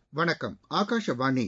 வணக்கம் ஆகாஷவாணி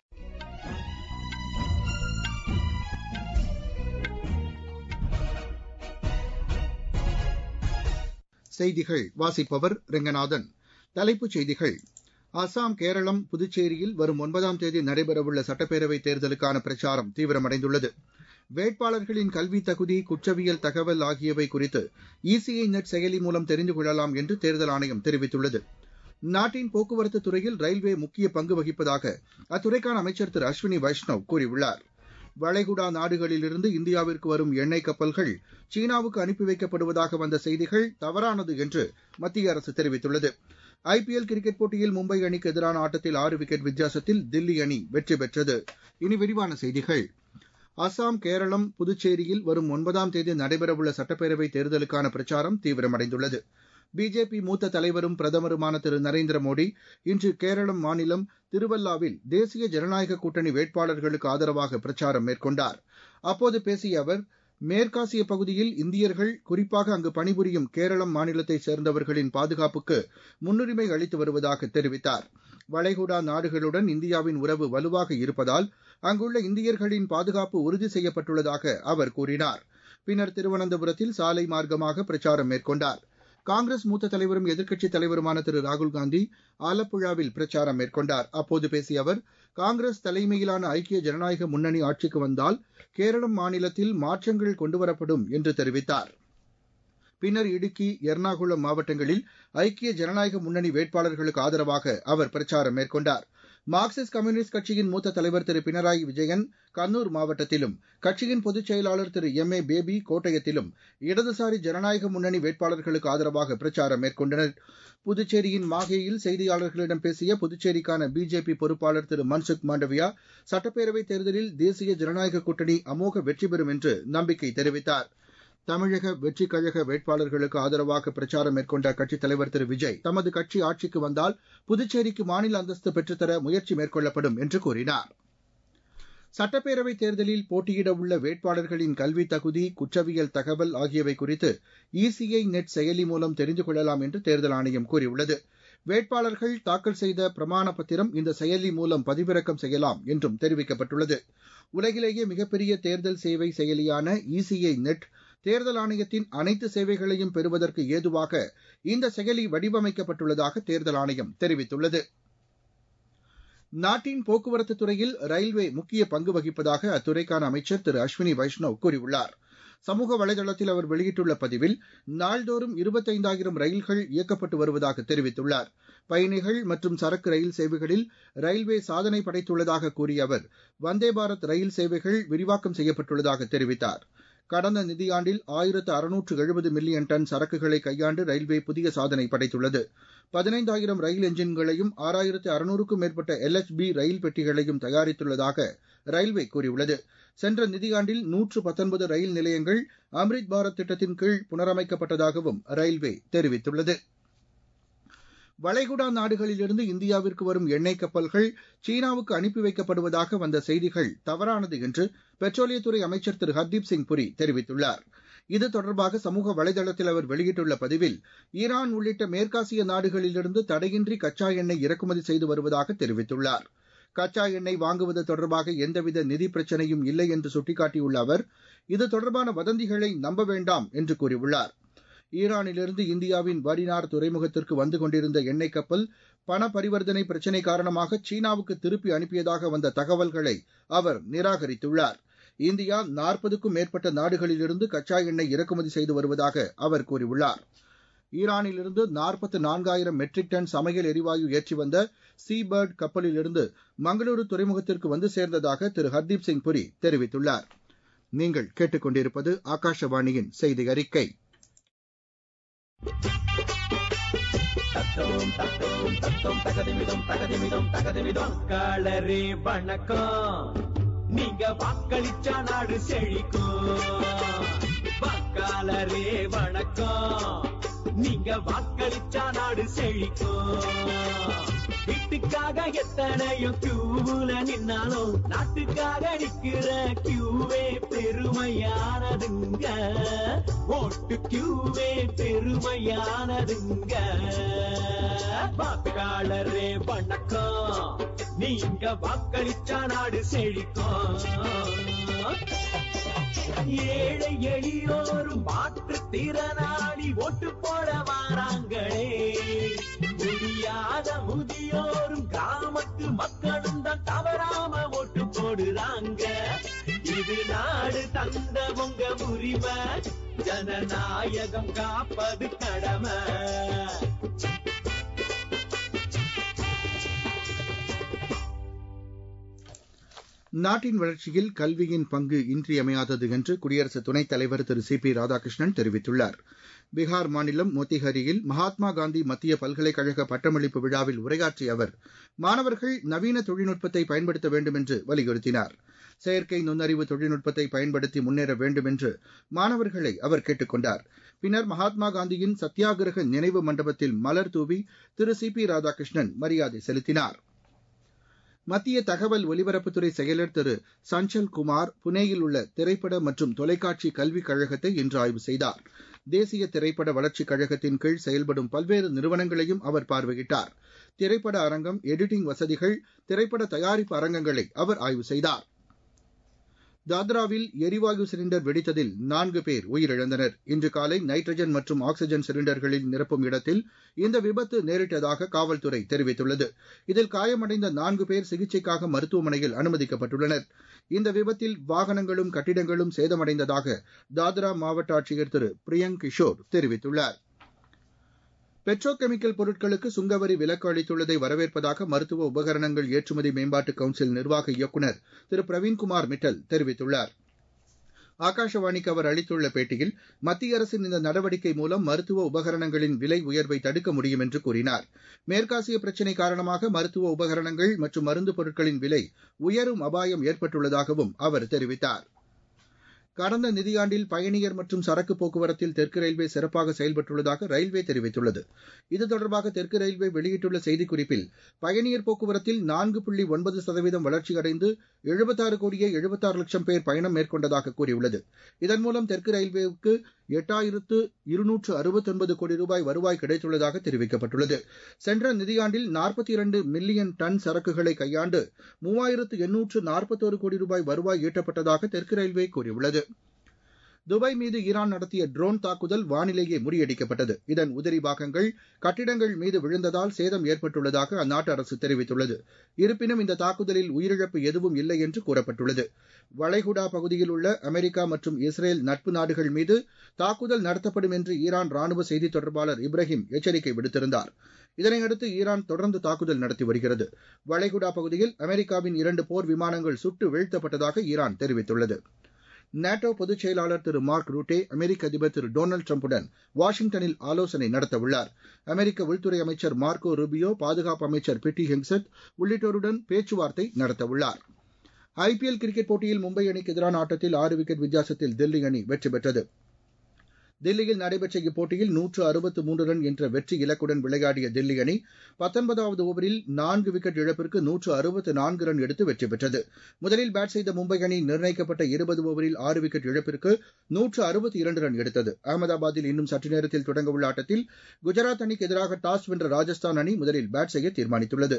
செய்திகள் வாசிப்பவர் ரெங்கநாதன் தலைப்புச் செய்திகள் அசாம் கேரளம் புதுச்சேரியில் வரும் ஒன்பதாம் தேதி நடைபெறவுள்ள சட்டப்பேரவைத் தேர்தலுக்கான பிரச்சாரம் தீவிரமடைந்துள்ளது வேட்பாளர்களின் கல்வித் தகுதி குற்றவியல் தகவல் ஆகியவை குறித்து இசிஐ நெட் செயலி மூலம் தெரிந்து கொள்ளலாம் என்று தேர்தல் ஆணையம் தெரிவித்துள்ளது நாட்டின் போக்குவரத்து துறையில் ரயில்வே முக்கிய பங்கு வகிப்பதாக அத்துறைக்கான அமைச்சர் திரு அஸ்வினி வைஷ்ணவ் கூறியுள்ளார் வளைகுடா நாடுகளிலிருந்து இந்தியாவிற்கு வரும் எண்ணெய் கப்பல்கள் சீனாவுக்கு அனுப்பி வைக்கப்படுவதாக வந்த செய்திகள் தவறானது என்று மத்திய அரசு தெரிவித்துள்ளது ஐபிஎல் கிரிக்கெட் போட்டியில் மும்பை அணிக்கு எதிரான ஆட்டத்தில் ஆறு விக்கெட் வித்தியாசத்தில் தில்லி அணி வெற்றி பெற்றது இனி விரிவான செய்திகள் அசாம் கேரளம் புதுச்சேரியில் வரும் ஒன்பதாம் தேதி நடைபெறவுள்ள சட்டப்பேரவைத் தேர்தலுக்கான பிரச்சாரம் தீவிரமடைந்துள்ளது பிஜேபி மூத்த தலைவரும் பிரதமருமான திரு நரேந்திர மோடி இன்று கேரளம் மாநிலம் திருவல்லாவில் தேசிய ஜனநாயக கூட்டணி வேட்பாளர்களுக்கு ஆதரவாக பிரச்சாரம் மேற்கொண்டார் அப்போது பேசிய அவர் மேற்காசிய பகுதியில் இந்தியர்கள் குறிப்பாக அங்கு பணிபுரியும் கேரளம் மாநிலத்தைச் சேர்ந்தவர்களின் பாதுகாப்புக்கு முன்னுரிமை அளித்து வருவதாக தெரிவித்தார் வளைகுடா நாடுகளுடன் இந்தியாவின் உறவு வலுவாக இருப்பதால் அங்குள்ள இந்தியர்களின் பாதுகாப்பு உறுதி செய்யப்பட்டுள்ளதாக அவர் கூறினார் பின்னர் திருவனந்தபுரத்தில் சாலை மார்க்கமாக பிரச்சாரம் மேற்கொண்டார் காங்கிரஸ் மூத்த தலைவரும் எதிர்க்கட்சித் தலைவருமான திரு ராகுல்காந்தி ஆலப்புழாவில் பிரச்சாரம் மேற்கொண்டார் அப்போது பேசிய அவர் காங்கிரஸ் தலைமையிலான ஐக்கிய ஜனநாயக முன்னணி ஆட்சிக்கு வந்தால் கேரளம் மாநிலத்தில் மாற்றங்கள் கொண்டுவரப்படும் என்று தெரிவித்தார் பின்னர் இடுக்கி எர்ணாகுளம் மாவட்டங்களில் ஐக்கிய ஜனநாயக முன்னணி வேட்பாளர்களுக்கு ஆதரவாக அவர் பிரச்சாரம் மேற்கொண்டார் மார்க்சிஸ்ட் கம்யூனிஸ்ட் கட்சியின் மூத்த தலைவர் திரு பினராயி விஜயன் கண்ணூர் மாவட்டத்திலும் கட்சியின் பொதுச் செயலாளர் திரு எம் ஏ பேபி கோட்டயத்திலும் இடதுசாரி ஜனநாயக முன்னணி வேட்பாளர்களுக்கு ஆதரவாக பிரச்சாரம் மேற்கொண்டனர் புதுச்சேரியின் மாஹேயில் செய்தியாளர்களிடம் பேசிய புதுச்சேரிக்கான பிஜேபி பொறுப்பாளர் திரு மன்சுக் மாண்டவியா சட்டப்பேரவைத் தேர்தலில் தேசிய ஜனநாயக கூட்டணி அமோக வெற்றி பெறும் என்று நம்பிக்கை தெரிவித்தார் தமிழக வெற்றிக் கழக வேட்பாளர்களுக்கு ஆதரவாக பிரச்சாரம் மேற்கொண்ட கட்சித் தலைவர் திரு விஜய் தமது கட்சி ஆட்சிக்கு வந்தால் புதுச்சேரிக்கு மாநில அந்தஸ்து பெற்றுத்தர முயற்சி மேற்கொள்ளப்படும் என்று கூறினார் சட்டப்பேரவைத் தேர்தலில் போட்டியிட உள்ள வேட்பாளர்களின் கல்வித் தகுதி குற்றவியல் தகவல் ஆகியவை குறித்து இசிஐ நெட் செயலி மூலம் தெரிந்து கொள்ளலாம் என்று தேர்தல் ஆணையம் கூறியுள்ளது வேட்பாளர்கள் தாக்கல் செய்த பிரமாண பத்திரம் இந்த செயலி மூலம் பதிவிறக்கம் செய்யலாம் என்றும் தெரிவிக்கப்பட்டுள்ளது உலகிலேயே மிகப்பெரிய தேர்தல் சேவை செயலியான இசிஐ நெட் தேர்தல் ஆணையத்தின் அனைத்து சேவைகளையும் பெறுவதற்கு ஏதுவாக இந்த செயலி வடிவமைக்கப்பட்டுள்ளதாக தேர்தல் ஆணையம் தெரிவித்துள்ளது நாட்டின் போக்குவரத்து துறையில் ரயில்வே முக்கிய பங்கு வகிப்பதாக அத்துறைக்கான அமைச்சர் திரு அஸ்வினி வைஷ்ணவ் கூறியுள்ளார் சமூக வலைதளத்தில் அவர் வெளியிட்டுள்ள பதிவில் நாள்தோறும் இருபத்தைந்தாயிரம் ரயில்கள் இயக்கப்பட்டு வருவதாக தெரிவித்துள்ளார் பயணிகள் மற்றும் சரக்கு ரயில் சேவைகளில் ரயில்வே சாதனை படைத்துள்ளதாக கூறிய அவர் வந்தே பாரத் ரயில் சேவைகள் விரிவாக்கம் செய்யப்பட்டுள்ளதாக தெரிவித்தார் கடந்த நிதியாண்டில் ஆயிரத்து அறுநூற்று எழுபது மில்லியன் டன் சரக்குகளை கையாண்டு ரயில்வே புதிய சாதனை படைத்துள்ளது பதினைந்தாயிரம் ரயில் என்ஜின்களையும் ஆறாயிரத்து அறுநூறுக்கும் மேற்பட்ட எல்எச்பி ரயில் பெட்டிகளையும் தயாரித்துள்ளதாக ரயில்வே கூறியுள்ளது சென்ற நிதியாண்டில் நூற்று பத்தொன்பது ரயில் நிலையங்கள் அம்ரித் பாரத் திட்டத்தின் கீழ் புனரமைக்கப்பட்டதாகவும் ரயில்வே தெரிவித்துள்ளது வளைகுடா நாடுகளிலிருந்து இந்தியாவிற்கு வரும் எண்ணெய் கப்பல்கள் சீனாவுக்கு அனுப்பி வைக்கப்படுவதாக வந்த செய்திகள் தவறானது என்று பெட்ரோலியத்துறை அமைச்சர் திரு ஹர்தீப் சிங் புரி தெரிவித்துள்ளார் இது தொடர்பாக சமூக வலைதளத்தில் அவர் வெளியிட்டுள்ள பதிவில் ஈரான் உள்ளிட்ட மேற்காசிய நாடுகளிலிருந்து தடையின்றி கச்சா எண்ணெய் இறக்குமதி செய்து வருவதாக தெரிவித்துள்ளார் கச்சா எண்ணெய் வாங்குவது தொடர்பாக எந்தவித நிதி பிரச்சனையும் இல்லை என்று சுட்டிக்காட்டியுள்ள அவர் இது தொடர்பான வதந்திகளை நம்ப வேண்டாம் என்று கூறியுள்ளார் ஈரானிலிருந்து இந்தியாவின் வடினார் துறைமுகத்திற்கு வந்து கொண்டிருந்த எண்ணெய் கப்பல் பண பரிவர்த்தனை பிரச்சினை காரணமாக சீனாவுக்கு திருப்பி அனுப்பியதாக வந்த தகவல்களை அவர் நிராகரித்துள்ளார் இந்தியா நாற்பதுக்கும் மேற்பட்ட நாடுகளிலிருந்து கச்சா எண்ணெய் இறக்குமதி செய்து வருவதாக அவர் கூறியுள்ளார் ஈரானிலிருந்து நாற்பத்து நான்காயிரம் மெட்ரிக் டன் சமையல் எரிவாயு ஏற்றி வந்த சீபேர்ட் கப்பலிலிருந்து மங்களூரு துறைமுகத்திற்கு வந்து சேர்ந்ததாக திரு ஹர்தீப் சிங் புரி தெரிவித்துள்ளார் நீங்கள் கேட்டுக்கொண்டிருப்பது ஆகாஷவாணியின் செய்தி அறிக்கை தத்தோம் தத்தோம் தத்தோம் தகதிமிதம் தகதிமிதம் தகதிமிதம் களரே வணக்கம் நீங்க வாக்களிச்சா நாடு செழிக்கும் வாக்காளரே வணக்கம் நீங்க வாக்களிச்சா நாடு செழிக்கும் வீட்டுக்காக எத்தனையோ கியூல நின்னாலும் நாட்டுக்காக நிக்கிற கியூவே பெருமையானதுங்க ஓட்டு கியூவே பெருமையானதுங்க வாக்காளரே வணக்கம் நீங்க வாக்களிச்சா நாடு செழிக்கும் ஏழை எளியோரும் மாற்றுத்திறனாளி ஓட்டு போட வாராங்களே முடியாத முதியோரும் கிராமத்து மக்களும் தான் தவறாம ஓட்டு போடுறாங்க இது நாடு தந்த உங்க உரிமை ஜனநாயகம் காப்பது கடமை நாட்டின் வளர்ச்சியில் கல்வியின் பங்கு இன்றியமையாதது என்று குடியரசு துணைத் தலைவர் திரு சி பி ராதாகிருஷ்ணன் தெரிவித்துள்ளார் பீகார் மாநிலம் மோத்திஹரியில் மகாத்மா காந்தி மத்திய பல்கலைக்கழக பட்டமளிப்பு விழாவில் உரையாற்றிய அவர் மாணவர்கள் நவீன தொழில்நுட்பத்தை பயன்படுத்த வேண்டும் என்று வலியுறுத்தினார் செயற்கை நுண்ணறிவு தொழில்நுட்பத்தை பயன்படுத்தி முன்னேற வேண்டும் என்று மாணவர்களை அவர் கேட்டுக் கொண்டார் பின்னர் மகாத்மா காந்தியின் சத்தியாகிரக நினைவு மண்டபத்தில் மலர் தூவி திரு சி பி ராதாகிருஷ்ணன் மரியாதை செலுத்தினார் மத்திய தகவல் ஒலிபரப்புத்துறை செயலர் திரு சஞ்சல் குமார் புனேயில் உள்ள திரைப்பட மற்றும் தொலைக்காட்சி கல்விக் கழகத்தை இன்று ஆய்வு செய்தார் தேசிய திரைப்பட வளர்ச்சிக் கழகத்தின் கீழ் செயல்படும் பல்வேறு நிறுவனங்களையும் அவர் பார்வையிட்டார் திரைப்பட அரங்கம் எடிட்டிங் வசதிகள் திரைப்பட தயாரிப்பு அரங்கங்களை அவர் ஆய்வு செய்தார் தாத்ராவில் எரிவாயு சிலிண்டர் வெடித்ததில் நான்கு பேர் உயிரிழந்தனர் இன்று காலை நைட்ரஜன் மற்றும் ஆக்ஸிஜன் சிலிண்டர்களில் நிரப்பும் இடத்தில் இந்த விபத்து நேரிட்டதாக காவல்துறை தெரிவித்துள்ளது இதில் காயமடைந்த நான்கு பேர் சிகிச்சைக்காக மருத்துவமனையில் அனுமதிக்கப்பட்டுள்ளனர் இந்த விபத்தில் வாகனங்களும் கட்டிடங்களும் சேதமடைந்ததாக தாத்ரா மாவட்ட ஆட்சியர் திரு பிரியங்க் கிஷோர் தெரிவித்துள்ளார் பெட்ரோ கெமிக்கல் பொருட்களுக்கு சுங்கவரி விலக்கு அளித்துள்ளதை வரவேற்பதாக மருத்துவ உபகரணங்கள் ஏற்றுமதி மேம்பாட்டு கவுன்சில் நிர்வாக இயக்குநர் திரு பிரவீன்குமார் மிட்டல் தெரிவித்துள்ளார் ஆகாஷவாணிக்கு அவர் அளித்துள்ள பேட்டியில் மத்திய அரசின் இந்த நடவடிக்கை மூலம் மருத்துவ உபகரணங்களின் விலை உயர்வை தடுக்க முடியும் என்று கூறினார் மேற்காசிய பிரச்சினை காரணமாக மருத்துவ உபகரணங்கள் மற்றும் மருந்து பொருட்களின் விலை உயரும் அபாயம் ஏற்பட்டுள்ளதாகவும் அவர் தெரிவித்தார் கடந்த நிதியாண்டில் பயணியர் மற்றும் சரக்கு போக்குவரத்தில் தெற்கு ரயில்வே சிறப்பாக செயல்பட்டுள்ளதாக ரயில்வே தெரிவித்துள்ளது இது தொடர்பாக தெற்கு ரயில்வே வெளியிட்டுள்ள செய்திக்குறிப்பில் பயணியர் போக்குவரத்தில் நான்கு புள்ளி ஒன்பது சதவீதம் வளர்ச்சியடைந்து எழுபத்தாறு கோடியே எழுபத்தாறு லட்சம் பேர் பயணம் மேற்கொண்டதாக கூறியுள்ளது இதன் மூலம் தெற்கு ரயில்வேவுக்கு எட்டாயிரத்து இருநூற்று அறுபத்தொன்பது கோடி ரூபாய் வருவாய் கிடைத்துள்ளதாக தெரிவிக்கப்பட்டுள்ளது சென்ற நிதியாண்டில் நாற்பத்தி இரண்டு மில்லியன் டன் சரக்குகளை கையாண்டு மூவாயிரத்து எண்ணூற்று நாற்பத்தோரு கோடி ரூபாய் வருவாய் ஈட்டப்பட்டதாக தெற்கு ரயில்வே கூறியுள்ளது துபாய் மீது ஈரான் நடத்திய ட்ரோன் தாக்குதல் வானிலேயே முறியடிக்கப்பட்டது இதன் உதிரி பாகங்கள் கட்டிடங்கள் மீது விழுந்ததால் சேதம் ஏற்பட்டுள்ளதாக அந்நாட்டு அரசு தெரிவித்துள்ளது இருப்பினும் இந்த தாக்குதலில் உயிரிழப்பு எதுவும் இல்லை என்று கூறப்பட்டுள்ளது வளைகுடா பகுதியில் உள்ள அமெரிக்கா மற்றும் இஸ்ரேல் நட்பு நாடுகள் மீது தாக்குதல் நடத்தப்படும் என்று ஈரான் ராணுவ செய்தித் தொடர்பாளர் இப்ராஹிம் எச்சரிக்கை விடுத்திருந்தார் இதனையடுத்து ஈரான் தொடர்ந்து தாக்குதல் நடத்தி வருகிறது வளைகுடா பகுதியில் அமெரிக்காவின் இரண்டு போர் விமானங்கள் சுட்டு வீழ்த்தப்பட்டதாக ஈரான் தெரிவித்துள்ளது நேட்டோ பொதுச் செயலாளர் திரு மார்க் ரூட்டே அமெரிக்க அதிபர் திரு டொனால்டு டிரம்புடன் வாஷிங்டனில் ஆலோசனை நடத்தவுள்ளார் அமெரிக்க உள்துறை அமைச்சர் மார்க்கோ ரூபியோ பாதுகாப்பு அமைச்சர் பிட்டி ஹெங்செட் உள்ளிட்டோருடன் பேச்சுவார்த்தை நடத்தவுள்ளார் ஐபிஎல் கிரிக்கெட் போட்டியில் மும்பை அணிக்கு எதிரான ஆட்டத்தில் ஆறு விக்கெட் வித்தியாசத்தில் தில்லி அணி வெற்றி பெற்றது தில்லியில் நடைபெற்ற இப்போட்டியில் நூற்று அறுபத்து மூன்று ரன் என்ற வெற்றி இலக்குடன் விளையாடிய தில்லி அணி பத்தொன்பதாவது ஓவரில் நான்கு விக்கெட் இழப்பிற்கு நூற்று அறுபத்து நான்கு ரன் எடுத்து வெற்றி பெற்றது முதலில் பேட் செய்த மும்பை அணி நிர்ணயிக்கப்பட்ட இருபது ஓவரில் ஆறு விக்கெட் இழப்பிற்கு நூற்று அறுபத்தி இரண்டு ரன் எடுத்தது அகமதாபாத்தில் இன்னும் சற்று நேரத்தில் தொடங்கவுள்ள ஆட்டத்தில் குஜராத் அணிக்கு எதிராக டாஸ் வென்ற ராஜஸ்தான் அணி முதலில் பேட் செய்ய தீர்மானித்துள்ளது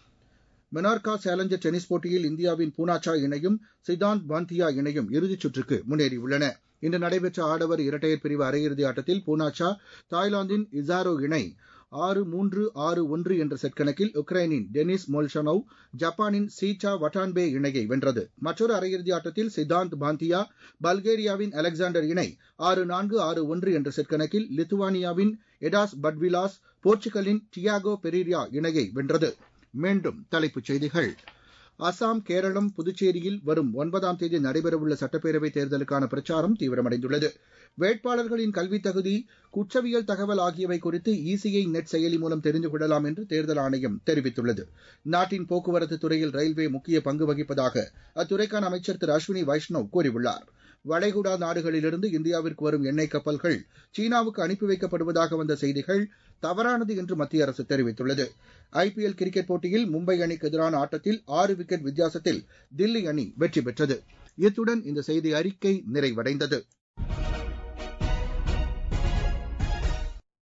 மெனார்கா சேலஞ்சர் டென்னிஸ் போட்டியில் இந்தியாவின் பூனாச்சா இணையும் சித்தாந்த் பாந்தியா இணையும் இறுதிச் சுற்றுக்கு முன்னேறியுள்ளன இன்று நடைபெற்ற ஆடவர் இரட்டையர் பிரிவு அரையிறுதி ஆட்டத்தில் பூனாச்சா தாய்லாந்தின் இசாரோ இணை ஆறு மூன்று ஆறு ஒன்று என்ற செட் கணக்கில் உக்ரைனின் டெனிஸ் மொல்ஷனோவ் ஜப்பானின் சீச்சா வட்டான்பே இணையை வென்றது மற்றொரு அரையிறுதி ஆட்டத்தில் சித்தாந்த் பாந்தியா பல்கேரியாவின் அலெக்சாண்டர் இணை ஆறு நான்கு ஆறு ஒன்று என்ற செட் கணக்கில் லித்துவானியாவின் எடாஸ் பட்விலாஸ் போர்ச்சுகலின் டியாகோ பெரிரியா இணையை வென்றது மீண்டும் தலைப்புச் செய்திகள் அசாம் கேரளம் புதுச்சேரியில் வரும் ஒன்பதாம் தேதி நடைபெறவுள்ள சட்டப்பேரவைத் தேர்தலுக்கான பிரச்சாரம் தீவிரமடைந்துள்ளது வேட்பாளர்களின் கல்வித் தகுதி குற்றவியல் தகவல் ஆகியவை குறித்து இசிஐ நெட் செயலி மூலம் தெரிந்து கொள்ளலாம் என்று தேர்தல் ஆணையம் தெரிவித்துள்ளது நாட்டின் போக்குவரத்து துறையில் ரயில்வே முக்கிய பங்கு வகிப்பதாக அத்துறைக்கான அமைச்சர் திரு அஸ்வினி வைஷ்ணவ் கூறியுள்ளார் வளைகுடா நாடுகளிலிருந்து இந்தியாவிற்கு வரும் எண்ணெய் கப்பல்கள் சீனாவுக்கு அனுப்பி வைக்கப்படுவதாக வந்த செய்திகள் தவறானது என்று மத்திய அரசு தெரிவித்துள்ளது ஐபிஎல் கிரிக்கெட் போட்டியில் மும்பை அணிக்கு எதிரான ஆட்டத்தில் ஆறு விக்கெட் வித்தியாசத்தில் தில்லி அணி வெற்றி பெற்றது இத்துடன் இந்த செய்தி அறிக்கை நிறைவடைந்தது